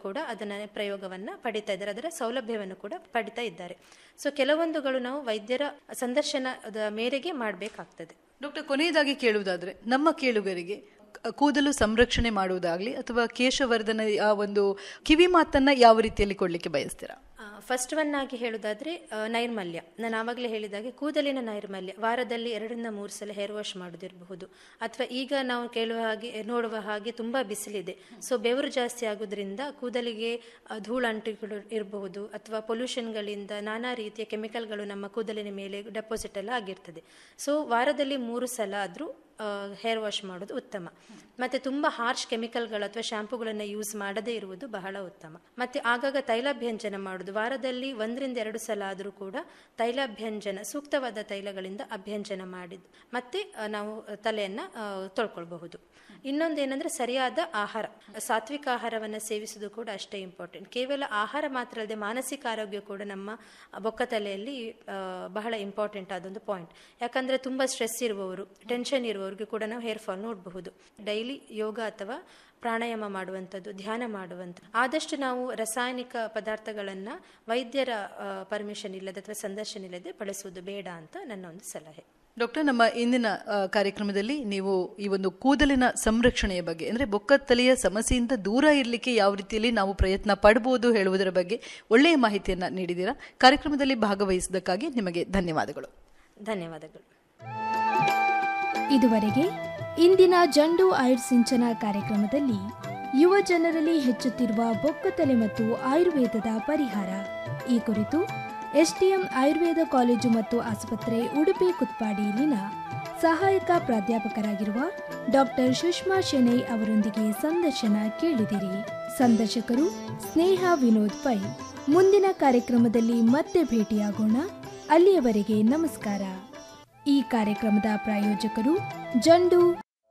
ಕೂಡ ಅದನ್ನ ಪ್ರಯೋಗವನ್ನ ಪಡಿತಾ ಇದ್ದಾರೆ ಅದರ ಸೌಲಭ್ಯವನ್ನು ಕೂಡ ಪಡಿತಾ ಇದ್ದಾರೆ ಸೊ ಕೆಲವೊಂದುಗಳು ನಾವು ವೈದ್ಯರ ಸಂದರ್ಶನದ ಮೇರೆಗೆ ಮಾಡಬೇಕಾಗ್ತದೆ ಡಾಕ್ಟರ್ ಕೊನೆಯದಾಗಿ ಕೇಳುವುದಾದ್ರೆ ನಮ್ಮ ಕೇಳುಗರಿಗೆ ಕ- ಕೂದಲು ಸಂರಕ್ಷಣೆ ಮಾಡುವುದಾಗ್ಲಿ ಅಥವಾ ಕೇಶವರ್ಧನ ಆ ಒಂದು ಕಿವಿ ಮಾತನ್ನ ಯಾವ ರೀತಿಯಲ್ಲಿ ಕೊಡ್ಲಿಕ್ಕೆ ಬಯಸ್ತೀರಾ ಫಸ್ಟ್ ಒನ್ ಆಗಿ ಹೇಳುದಾದ್ರೆ ಆ, ನೈರ್ಮಲ್ಯ ನಾನು ಆವಾಗಲೇ ಹೇಳಿದಾಗೆ ಕೂದಲಿನ ನೈರ್ಮಲ್ಯ ವಾರದಲ್ಲಿ ಎರಡರಿಂದ ಮೂರು ಸಲ ಹೇರ್ ವಾಶ್ ಮಾಡೋದಿರಬಹುದು ಅಥವಾ ಈಗ ನಾವು ಕೇಳುವ ಹಾಗೆ ನೋಡುವ ಹಾಗೆ ತುಂಬ ಬಿಸಿಲಿದೆ ಸೊ ಬೆವರು ಜಾಸ್ತಿ ಆಗೋದ್ರಿಂದ ಕೂದಲಿಗೆ ಆ, ಧೂಳಂಟುಗಳು ಇರಬಹುದು ಅಥವಾ ಪೊಲ್ಯೂಷನ್ಗಳಿಂದ ನಾನಾ ರೀತಿಯ ಕೆಮಿಕಲ್ಗಳು ನಮ್ಮ ಕೂದಲಿನ ಮೇಲೆ ಡೆಪಾಸಿಟ್ ಎಲ್ಲ ಆಗಿರ್ತದೆ ಸೊ ವಾರದಲ್ಲಿ ಮೂರು ಸಲ ಆದರೂ ಹೇರ್ ವಾಶ್ ಮಾಡೋದು ಉತ್ತಮ ಮತ್ತೆ ತುಂಬ ಹಾರ್ಶ್ ಕೆಮಿಕಲ್ಗಳು ಅಥವಾ ಶಾಂಪೂಗಳನ್ನು ಯೂಸ್ ಮಾಡದೇ ಇರುವುದು ಬಹಳ ಉತ್ತಮ ಮತ್ತೆ ಆಗಾಗ ತೈಲಾಭ್ಯಂಜನ ಮಾಡೋದು ವಾರದಲ್ಲಿ ಒಂದರಿಂದ ಎರಡು ಸಲ ಆದರೂ ಕೂಡ ತೈಲಾಭ್ಯಂಜನ ಸೂಕ್ತವಾದ ತೈಲಗಳಿಂದ ಅಭ್ಯಂಜನ ಮಾಡಿದ್ದು ಮತ್ತೆ ಆ, ನಾವು ತಲೆಯನ್ನ ಆ, ತೊಳ್ಕೊಳ್ಬಹುದು ಇನ್ನೊಂದೇನೆಂದ್ರೆ ಸರಿಯಾದ ಆಹಾರ ಸಾತ್ವಿಕ ಆಹಾರವನ್ನು ಸೇವಿಸುವುದು ಕೂಡ ಅಷ್ಟೇ ಇಂಪಾರ್ಟೆಂಟ್ ಕೇವಲ ಆಹಾರ ಮಾತ್ರ ಅಲ್ಲದೆ ಮಾನಸಿಕ ಆರೋಗ್ಯ ಕೂಡ ನಮ್ಮ ಬೊಕ್ಕ ತಲೆಯಲ್ಲಿ ಆ, ಬಹಳ ಇಂಪಾರ್ಟೆಂಟ್ ಆದೊಂದು ಪಾಯಿಂಟ್ ಯಾಕಂದ್ರೆ ತುಂಬಾ ಸ್ಟ್ರೆಸ್ ಇರುವವರು ಟೆನ್ಷನ್ ಇರುವವರಿಗೆ ಕೂಡ ನಾವು ಹೇರ್ ಫಾಲ್ ನೋಡಬಹುದು ಡೈಲಿ ಯೋಗ ಅಥವಾ ಪ್ರಾಣಾಯಾಮ ಮಾಡುವಂಥದ್ದು ಧ್ಯಾನ ಮಾಡುವಂಥದ್ದು ಆದಷ್ಟು ನಾವು ರಾಸಾಯನಿಕ ಪದಾರ್ಥಗಳನ್ನು ವೈದ್ಯರ ಪರ್ಮಿಷನ್ ಇಲ್ಲದೆ ಅಥವಾ ಸಂದರ್ಶನ ಇಲ್ಲದೆ ಬಳಸುವುದು ಬೇಡ ಅಂತ ನನ್ನ ಒಂದು ಸಲಹೆ ಡಾಕ್ಟರ್ ನಮ್ಮ ಇಂದಿನ ಆ, ಕಾರ್ಯಕ್ರಮದಲ್ಲಿ ನೀವು ಈ ಒಂದು ಕೂದಲಿನ ಸಂರಕ್ಷಣೆಯ ಬಗ್ಗೆ ಅಂದರೆ ಬೊಕ್ಕತ್ತಲೆಯ ಸಮಸ್ಯೆಯಿಂದ ದೂರ ಇರಲಿಕ್ಕೆ ಯಾವ ರೀತಿಯಲ್ಲಿ ನಾವು ಪ್ರಯತ್ನ ಪಡಬಹುದು ಹೇಳುವುದರ ಬಗ್ಗೆ ಒಳ್ಳೆಯ ಮಾಹಿತಿಯನ್ನು ನೀಡಿದ್ದೀರಾ ಕಾರ್ಯಕ್ರಮದಲ್ಲಿ ಭಾಗವಹಿಸಿದ್ದಕ್ಕಾಗಿ ನಿಮಗೆ ಧನ್ಯವಾದಗಳು ಧನ್ಯವಾದಗಳು ಇದುವರೆಗೆ ಇಂದಿನ ಜಂಡು ಆಯುರ್ ಸಿಂಚನ ಕಾರ್ಯಕ್ರಮದಲ್ಲಿ ಯುವ ಜನರಲ್ಲಿ ಹೆಚ್ಚುತ್ತಿರುವ ಬೊಕ್ಕತಲೆ ಮತ್ತು ಆಯುರ್ವೇದದ ಪರಿಹಾರ ಈ ಕುರಿತು ಎಸ್ಟಿಎಂ ಆಯುರ್ವೇದ ಕಾಲೇಜು ಮತ್ತು ಆಸ್ಪತ್ರೆ ಉಡುಪಿ ಕುತ್ಪಾಡಿಯಲ್ಲಿನ ಸಹಾಯಕ ಪ್ರಾಧ್ಯಾಪಕರಾಗಿರುವ ಡಾಕ್ಟರ್ ಸುಷ್ಮಾ ಶೆನೈ ಅವರೊಂದಿಗೆ ಸಂದರ್ಶನ ಕೇಳಿದಿರಿ ಸಂದರ್ಶಕರು ಸ್ನೇಹ ವಿನೋದ್ ಪೈ ಮುಂದಿನ ಕಾರ್ಯಕ್ರಮದಲ್ಲಿ ಮತ್ತೆ ಭೇಟಿಯಾಗೋಣ ಅಲ್ಲಿಯವರೆಗೆ ನಮಸ್ಕಾರ ಈ ಕಾರ್ಯಕ್ರಮದ ಪ್ರಾಯೋಜಕರು ಜಂಡು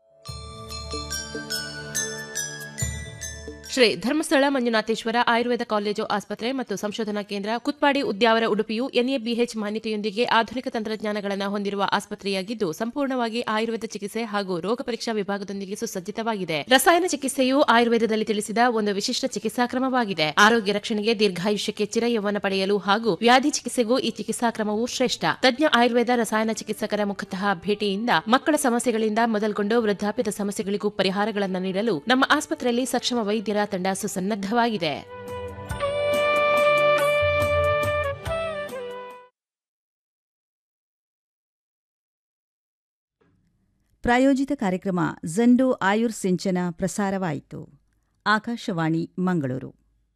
ಶ್ರೀ ಧರ್ಮಸ್ಥಳ ಮಂಜುನಾಥೇಶ್ವರ ಆಯುರ್ವೇದ ಕಾಲೇಜು ಆಸ್ಪತ್ರೆ ಮತ್ತು ಸಂಶೋಧನಾ ಕೇಂದ್ರ ಕುತ್ಪಾಡಿ ಉದ್ಯಾವರ ಉಡುಪಿಯು ಎನ್ಎಬಿಎಚ್ ಮಾನ್ಯತೆಯೊಂದಿಗೆ ಆಧುನಿಕ ತಂತ್ರಜ್ಞಾನಗಳನ್ನು ಹೊಂದಿರುವ ಆಸ್ಪತ್ರೆಯಾಗಿದ್ದು ಸಂಪೂರ್ಣವಾಗಿ ಆಯುರ್ವೇದ ಚಿಕಿತ್ಸೆ ಹಾಗೂ ರೋಗ ಪರೀಕ್ಷಾ ವಿಭಾಗದೊಂದಿಗೆ ಸುಸಜ್ಜಿತವಾಗಿದೆ ರಸಾಯನ ಚಿಕಿತ್ಸೆಯು ಆಯುರ್ವೇದದಲ್ಲಿ ತಿಳಿಸಿದ ಒಂದು ವಿಶಿಷ್ಟ ಚಿಕಿತ್ಸಾ ಕ್ರಮವಾಗಿದೆ ಆರೋಗ್ಯ ರಕ್ಷಣೆಗೆ ದೀರ್ಘಾಯುಷ್ಯಕ್ಕೆ ಚಿರಯೌವನ ಪಡೆಯಲು ಹಾಗೂ ವ್ಯಾಧಿ ಚಿಕಿತ್ಸೆಗೂ ಈ ಚಿಕಿತ್ಸಾ ಕ್ರಮವು ಶ್ರೇಷ್ಠ ತಜ್ಞ ಆಯುರ್ವೇದ ರಸಾಯನ ಚಿಕಿತ್ಸಕರ ಮುಖತಃ ಭೇಟಿಯಿಂದ ಮಕ್ಕಳ ಸಮಸ್ಯೆಗಳಿಂದ ಮೊದಲ್ಗೊಂಡು ವೃದ್ಧಾಪ್ಯದ ಸಮಸ್ಯೆಗಳಿಗೂ ಪರಿಹಾರಗಳನ್ನು ನೀಡಲು ನಮ್ಮ ಆಸ್ಪತ್ರೆಯಲ್ಲಿ ಸಕ್ಷಮ ವೈದ್ಯರ ತಂಡ ಸುಸನ್ನದ್ಧವಾಗಿದೆ ಪ್ರಾಯೋಜಿತ ಕಾರ್ಯಕ್ರಮ ಜಂಡು ಆಯುರ್ ಸಿಂಚನ ಪ್ರಸಾರವಾಯಿತು ಆಕಾಶವಾಣಿ ಮಂಗಳೂರು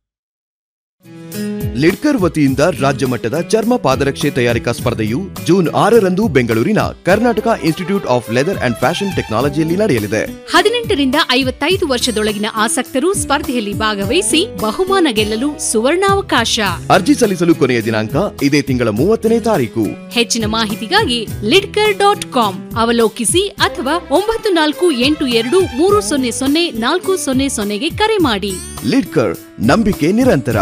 ಲಿಡ್ಕರ್ ವತಿಯಿಂದ ರಾಜ್ಯ ಮಟ್ಟದ ಚರ್ಮ ಪಾದರಕ್ಷೆ ತಯಾರಿಕಾ ಸ್ಪರ್ಧೆಯು ಜೂನ್ ಆರರಂದು ಬೆಂಗಳೂರಿನ Karnataka institute of leather and fashion ಟೆಕ್ನಾಲಜಿಯಲ್ಲಿ ನಡೆಯಲಿದೆ ಹದಿನೆಂಟರಿಂದ ಐವತ್ತೈದು ವರ್ಷದೊಳಗಿನ ಆಸಕ್ತರು ಸ್ಪರ್ಧೆಯಲ್ಲಿ ಭಾಗವಹಿಸಿ ಬಹುಮಾನ ಗೆಲ್ಲಲು ಸುವರ್ಣಾವಕಾಶ ಅರ್ಜಿ ಸಲ್ಲಿಸಲು ಕೊನೆಯ ದಿನಾಂಕ ಇದೇ ತಿಂಗಳ ಮೂವತ್ತನೇ ತಾರೀಕು ಹೆಚ್ಚಿನ ಮಾಹಿತಿಗಾಗಿ ಲಿಡ್ಕರ್ ಡಾಟ್ ಕಾಮ್ ಅವಲೋಕಿಸಿ ಅಥವಾ ಒಂಬತ್ತು ನಾಲ್ಕು ಎಂಟು ಎರಡು ಮೂರು ಸೊನ್ನೆ ಸೊನ್ನೆ ನಾಲ್ಕು ಸೊನ್ನೆ ಸೊನ್ನೆಗೆ ಕರೆ ಮಾಡಿ ಲಿಡ್ಕರ್ ನಂಬಿಕೆ ನಿರಂತರ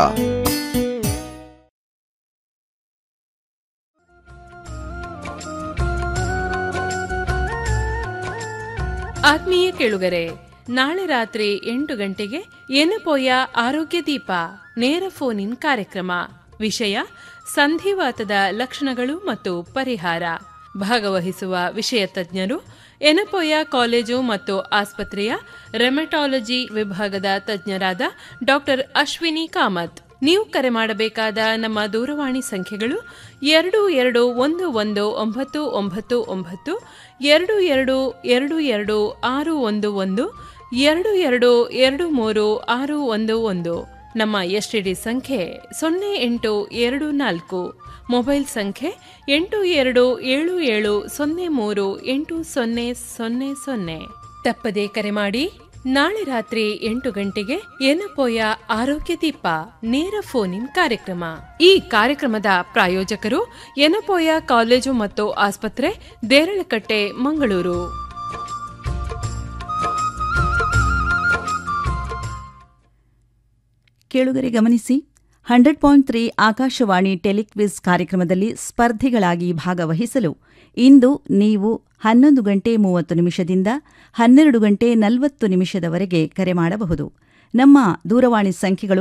ಆತ್ಮೀಯ ಕೇಳುಗರೆ ನಾಳೆ ರಾತ್ರಿ ಎಂಟು ಗಂಟೆಗೆ ಎನಪೋಯ ಆರೋಗ್ಯ ದೀಪ ನೇರ ಫೋನ್ ಇನ್ ಕಾರ್ಯಕ್ರಮ ವಿಷಯ ಸಂಧಿವಾತದ ಲಕ್ಷಣಗಳು ಮತ್ತು ಪರಿಹಾರ ಭಾಗವಹಿಸುವ ವಿಷಯ ತಜ್ಞರು ಎನಪೋಯ ಕಾಲೇಜು ಮತ್ತು ಆಸ್ಪತ್ರೆಯ ರೆಮಟಾಲಜಿ ವಿಭಾಗದ ತಜ್ಞರಾದ ಡಾಕ್ಟರ್ ಅಶ್ವಿನಿ ಕಾಮತ್ ನೀವು ಕರೆ ಮಾಡಬೇಕಾದ ನಮ್ಮ ದೂರವಾಣಿ ಸಂಖ್ಯೆಗಳು ಎರಡು ಎರಡು ಒಂದು ಒಂದು ಒಂಬತ್ತು ಒಂಬತ್ತು ಒಂಬತ್ತು ಎರಡು ಎರಡು ಎರಡು ಎರಡು ಆರು ಒಂದು ಒಂದು ಎರಡು ಎರಡು ಎರಡು ಮೂರು ಆರು ಒಂದು ಒಂದು ನಮ್ಮ ಎಸ್ಟಿಡಿ ಸಂಖ್ಯೆ ಸೊನ್ನೆ ಎಂಟು ಎರಡು ನಾಲ್ಕು ಮೊಬೈಲ್ ಸಂಖ್ಯೆ ಎಂಟು ಎರಡು ಏಳು ಏಳು ಸೊನ್ನೆ ಮೂರು ಎಂಟು ಸೊನ್ನೆ ಸೊನ್ನೆ ಸೊನ್ನೆ ತಪ್ಪದೇ ಕರೆ ಮಾಡಿ ನಾಳೆ ರಾತ್ರಿ ಎಂಟು ಗಂಟೆಗೆ ಏನಪೋಯ ಆರೋಗ್ಯ ದೀಪ ನೇರ ಫೋನ್ ಇನ್ ಕಾರ್ಯಕ್ರಮ ಈ ಕಾರ್ಯಕ್ರಮದ ಪ್ರಾಯೋಜಕರು ಎನಪೋಯ ಕಾಲೇಜು ಮತ್ತು ಆಸ್ಪತ್ರೆ ದೇರಳಕಟ್ಟೆ ಮಂಗಳೂರು ಕೇಳುಗರೆ ಗಮನಿಸಿ hundred point three Akashvani telequiz ಕಾರ್ಯಕ್ರಮದಲ್ಲಿ ಸ್ಪರ್ಧಿಗಳಾಗಿ ಭಾಗವಹಿಸಲು ಇಂದು ನೀವು ಹನ್ನೊಂದು ಗಂಟೆ ಮೂವತ್ತು ನಿಮಿಷದಿಂದ ಹನ್ನೆರಡು ಗಂಟೆ ನಲವತ್ತು ನಿಮಿಷದವರೆಗೆ ಕರೆ ಮಾಡಬಹುದು ನಮ್ಮ ದೂರವಾಣಿ ಸಂಖ್ಯೆಗಳು